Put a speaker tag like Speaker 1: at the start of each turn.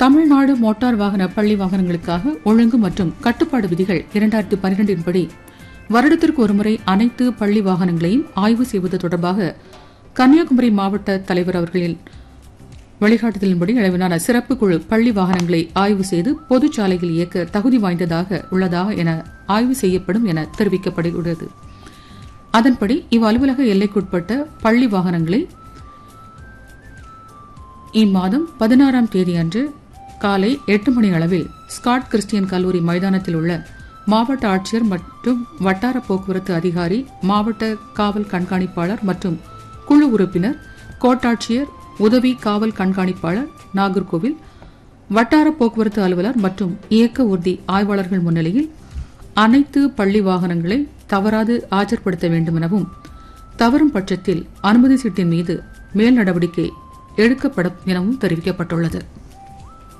Speaker 1: Tamil Nadu motor வாகன பள்ளி வாகனங்களுக்காக ஒழுங்கு மற்றும் கட்டுப்பாடு விதிகள் இரண்டாயிரத்தி பனிரெண்டின் படி வருடத்திற்கு ஒருமுறை அனைத்து பள்ளி வாகனங்களையும் ஆய்வு செய்வது தொடர்பாக கன்னியாகுமரி மாவட்ட தலைவர் அவர்களின் வழிகாட்டுதலின்படி அளவிலான சிறப்பு குழு பள்ளி வாகனங்களை ஆய்வு செய்து பொதுச் சாலையில் இயக்க தகுதி வாய்ந்ததாக உள்ளதா என ஆய்வு செய்யப்படும் என தெரிவிக்கப்படுகிறது அதன்படி இவ்வலுவலக எல்லைக்குட்பட்ட பள்ளி வாகனங்களை இம்மாதம் பதினாறாம் தேதி அன்று காலை எட்டு மணி அளவில் ஸ்காட் கிறிஸ்டியன் கல்லூரி மைதானத்தில் உள்ள மாவட்ட ஆட்சியர் மற்றும் வட்டார போக்குவரத்து அதிகாரி மாவட்ட காவல் கண்காணிப்பாளர் மற்றும் குழு உறுப்பினர் கோட்டாட்சியர் உதவி காவல் கண்காணிப்பாளர் நாகர்கோவில் வட்டார போக்குவரத்து அலுவலர் மற்றும் இயக்க ஊர்தி ஆய்வாளர்கள் முன்னிலையில் அனைத்து பள்ளி வாகனங்களை தவறாது ஆஜர்படுத்த வேண்டும் எனவும் தவறும் பட்சத்தில் அனுமதி சீட்டின் மீது மேல் நடவடிக்கை எடுக்கப்படும் எனவும் தெரிவிக்கப்பட்டுள்ளது